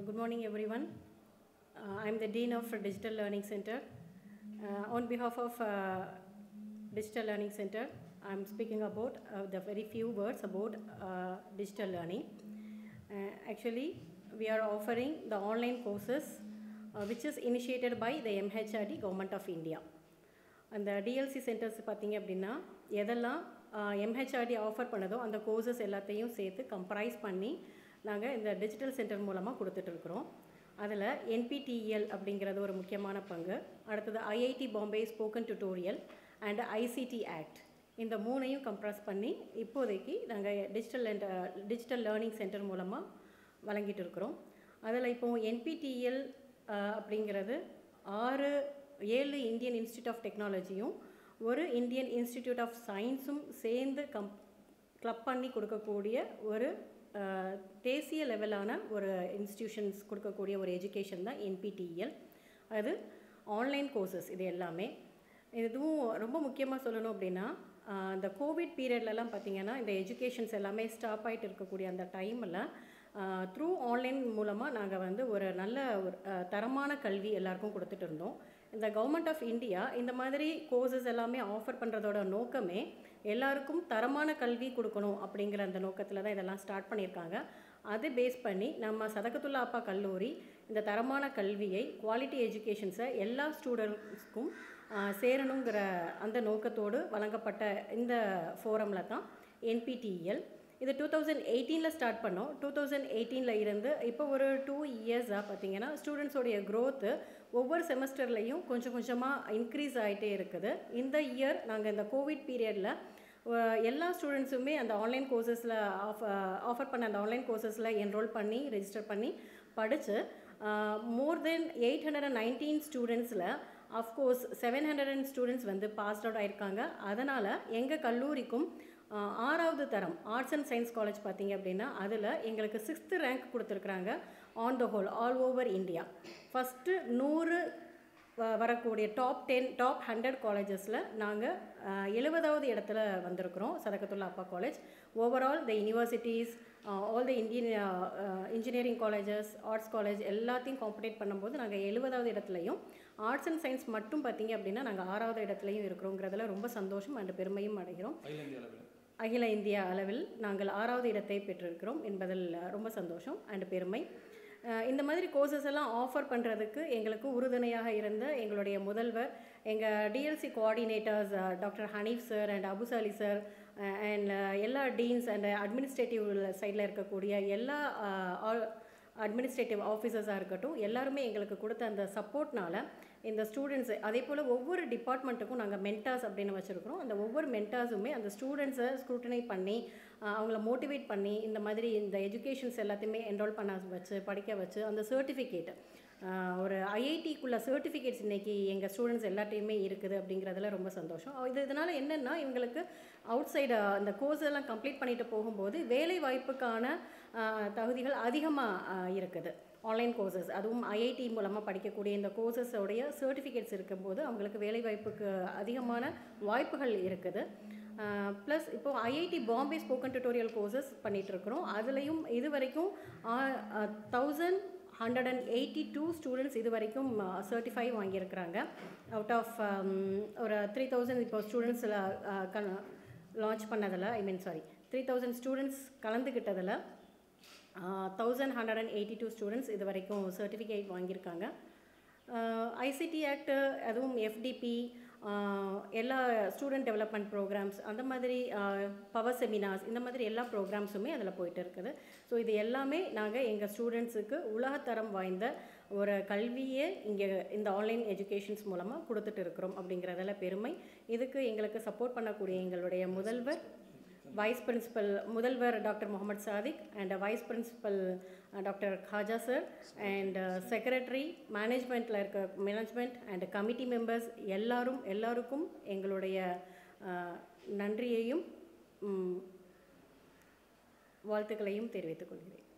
good morning, everyone. Uh, I'm the Dean of Digital Learning Center. Uh, on behalf of uh, Digital Learning Center, I'm speaking about uh, the very few words about uh, digital learning. Uh, actually, we are offering the online courses uh, which is initiated by the MHRD Government of India. அந்த DLC centres பார்த்தீங்க அப்படின்னா எதெல்லாம் MHRD offer பண்ணதோ அந்த courses எல்லாத்தையும் சேர்த்து comprise பண்ணி நாங்கள் இந்த டிஜிட்டல் சென்டர் மூலமாக கொடுத்துட்ருக்குறோம் அதில் என்பிடிஎல் அப்படிங்கிறது ஒரு முக்கியமான பங்கு அடுத்தது IIT Bombay spoken tutorial and ICT act இந்த மூணையும் கம்ப்ரஸ் பண்ணி இப்போதைக்கு நாங்கள் digital and digital learning centre மூலமாக வழங்கிட்டு இருக்கிறோம் அதில் இப்போ என்பிடிஎல் அப்படிங்கிறது ஆறு ஏழு இந்தியன் இன்ஸ்டியூட் ஆஃப் டெக்னாலஜியும் ஒரு இந்தியன் இன்ஸ்டிடியூட் ஆஃப் சயின்ஸும் சேர்ந்து கம் கிளப் பண்ணி கொடுக்கக்கூடிய ஒரு அஹ், தேசிய லெவலான ஒரு இன்ஸ்டிடியூஷன்ஸ் கொடுக்கக்கூடிய ஒரு எஜுகேஷன் தான் என்பிடிஎல் அது ஆன்லைன் கோர்சஸ் இது எல்லாமே இதுவும் ரொம்ப முக்கியமாக சொல்லணும் அப்படின்னா ஆஹ், இந்த கோவிட் பீரியட்லலாம் பார்த்தீங்கன்னா இந்த எஜுகேஷன்ஸ் எல்லாமே ஸ்டாப் ஆகிட்டு இருக்கக்கூடிய அந்த டைமில் த்ரூ ஆன்லைன் மூலமாக நாங்கள் வந்து ஒரு நல்ல ஒரு ஆஹ், தரமான கல்வி எல்லாருக்கும் கொடுத்துட்டு இருந்தோம் இந்த கவர்மெண்ட் ஆஃப் இந்தியா இந்த மாதிரி கோர்சஸ் எல்லாமே ஆஃபர் பண்ணுறதோட நோக்கமே எல்லாருக்கும் தரமான கல்வி கொடுக்கணும் அப்படிங்கிற அந்த நோக்கத்தில் தான் இதெல்லாம் ஸ்டார்ட் பண்ணியிருக்காங்க அது பேஸ் பண்ணி நம்ம சதகத்துல்லா அப்பா கல்லூரி இந்த தரமான கல்வியை குவாலிட்டி எஜுகேஷன்ஸை எல்லா ஸ்டூடெண்ட்ஸ்க்கும் சேரணுங்கிற அந்த நோக்கத்தோடு வழங்கப்பட்ட இந்த ஃபோரமில் தான் என்பிடிஎல் இது டூ தௌசண்ட் எயிட்டீனில் ஸ்டார்ட் பண்ணோம் டூ தௌசண்ட் எயிட்டீனில் இருந்து இப்போ ஒரு டூ இயர்ஸாக பார்த்தீங்கன்னா ஸ்டூடெண்ட்ஸோடைய க்ரோத்து ஒவ்வொரு செமஸ்டர்லேயும் கொஞ்சம் கொஞ்சமாக இன்க்ரீஸ் ஆகிட்டே இருக்குது இந்த இயர் நாங்கள் இந்த கோவிட் பீரியடில் எல்லா ஸ்டூடெண்ட்ஸுமே அந்த ஆன்லைன் கோர்சஸில் ஆஃப் ஆஃபர் பண்ண அந்த ஆன்லைன் கோர்சஸில் என்ரோல் பண்ணி ரெஜிஸ்டர் பண்ணி படித்து more than eight hundred and nineteen ஸ்டூடெண்ட்ஸில் of course seven hundred and students வந்து பாஸ்ட் அவுட் ஆயிருக்காங்க அதனால் எங்கள் கல்லூரிக்கும் ஆஹ், ஆறாவது தரம் ஆர்ட்ஸ் அண்ட் சயின்ஸ் காலேஜ் பார்த்தீங்க அப்படின்னா அதில் எங்களுக்கு சிக்ஸ்த்து ரேங்க் கொடுத்துருக்குறாங்க on the whole all over India first நூறு வ- வரக்கூடிய டாப் டென் டாப் ஹண்ட்ரட் காலேஜஸில் நாங்கள் எழுபதாவது இடத்துல வந்திருக்கிறோம் Sadakathullah Appa college overall the universities all the Indian engineering colleges arts college எல்லாத்தையும் காம்படேட் பண்ணும்போது நாங்கள் எழுபதாவது இடத்துலையும் ஆர்ட்ஸ் அண்ட் சயின்ஸ் மட்டும் பார்த்தீங்க அப்படின்னா நாங்கள் ஆறாவது இடத்துலையும் இருக்கிறோங்கிறதுல ரொம்ப சந்தோஷம் அண்ட் பெருமையும் அடைகிறோம் அகில இந்திய அளவில் அகில இந்திய அளவில் நாங்கள் ஆறாவது இடத்தை பெற்றிருக்கிறோம் என்பதில் ரொம்ப சந்தோஷம் அண்ட் பெருமை அஹ் இந்த மாதிரி கோர்சஸ் எல்லாம் ஆஃபர் பண்ணுறதுக்கு எங்களுக்கு உறுதுணையாக இருந்த எங்களுடைய முதல்வர் எங்கள் DLC coordinators doctor Hanif sir and Abusali sir and எல்லா டீன்ஸ் அண்ட் அட்மினிஸ்ட்ரேட்டிவ் சைடில் இருக்கக்கூடிய எல்லா அட்மினிஸ்ட்ரேட்டிவ் ஆஃபீஸர்ஸாக இருக்கட்டும் எல்லாருமே எங்களுக்கு கொடுத்த அந்த சப்போர்ட்னால இந்த ஸ்டூடெண்ட்ஸு அதே போல் ஒவ்வொரு டிபார்ட்மெண்ட்டுக்கும் நாங்கள் மென்டாஸ் அப்படின்னு வச்சுருக்கிறோம் அந்த ஒவ்வொரு மென்டாஸுமே அந்த ஸ்டூடெண்ட்ஸை ஸ்க்ரூட்டனை பண்ணி ஆஹ், அவங்கள மோட்டிவேட் பண்ணி இந்த மாதிரி இந்த எஜுகேஷன்ஸ் எல்லாத்தையுமே என்ரோல் பண்ண வச்சு படிக்க வச்சு அந்த சர்டிஃபிகேட் ஒரு ஐஐடிக்குள்ள சர்டிஃபிகேட்ஸ் இன்னைக்கு எங்கள் ஸ்டூடெண்ட்ஸ் எல்லாத்தையுமே இருக்குது அப்படிங்கிறதுல ரொம்ப சந்தோஷம் இது இதனால் என்னென்னா இவங்களுக்கு அவுட் சைடு அந்த கோர்ஸ் எல்லாம் கம்ப்ளீட் பண்ணிட்டு போகும்போது வேலை வாய்ப்புக்கான ஆஹ், தகுதிகள் அதிகமாக இருக்குது ஆன்லைன் கோர்சஸ் அதுவும் ஐஐடி மூலமாக படிக்கக்கூடிய இந்த கோர்சஸோடைய சர்டிஃபிகேட்ஸ் இருக்கும்போது அவங்களுக்கு வேலை வாய்ப்புக்கு அதிகமான வாய்ப்புகள் இருக்குது ப்ளஸ் இப்போ IIT Bombay spoken tutorial courses பண்ணிகிட்ருக்குறோம் அதுலேயும் இது வரைக்கும் thousand hundred and eighty two students இது வரைக்கும் சர்டிஃபை வாங்கியிருக்கிறாங்க அவுட் ஆஃப் ஒரு த்ரீ தௌசண்ட் இப்போ ஸ்டூடெண்ட்ஸில் லான்ச் பண்ணதில் I mean sorry three thousand students கலந்துக்கிட்டதில் thousand hundred and eighty two students இது வரைக்கும் சர்டிஃபிகேட் வாங்கியிருக்காங்க ஐசிடி ஆக்ட் அதுவும் எஃப்டிபி எல்லா ஸ்டூடெண்ட் டெவலப்மெண்ட் ப்ரோக்ராம்ஸ் அந்த மாதிரி பவர் செமினார்ஸ் இந்த மாதிரி எல்லா ப்ரோக்ராம்ஸுமே அதில் போயிட்டு இருக்குது ஸோ இது எல்லாமே நாங்கள் எங்கள் ஸ்டூடெண்ட்ஸுக்கு உலகத்தரம் வாய்ந்த ஒரு கல்வியை இங்கே இந்த ஆன்லைன் எஜுகேஷன்ஸ் மூலமாக கொடுத்துட்டு இருக்கிறோம் அப்படிங்கிறதுல பெருமை இதுக்கு எங்களுக்கு சப்போர்ட் பண்ணக்கூடிய எங்களுடைய முதல்வர் வைஸ் பிரின்சிபல் முதல்வர் doctor Mohammed Sadiq and vice principal doctor Khaja sir and secretary மேனேஜ்மெண்ட்டில் இருக்க மேனேஜ்மெண்ட் அண்ட் கமிட்டி மெம்பர்ஸ் எல்லாரும் எல்லாருக்கும் எங்களுடைய அஹ், நன்றியையும் ம், வாழ்த்துக்களையும் தெரிவித்துக் கொள்கிறேன்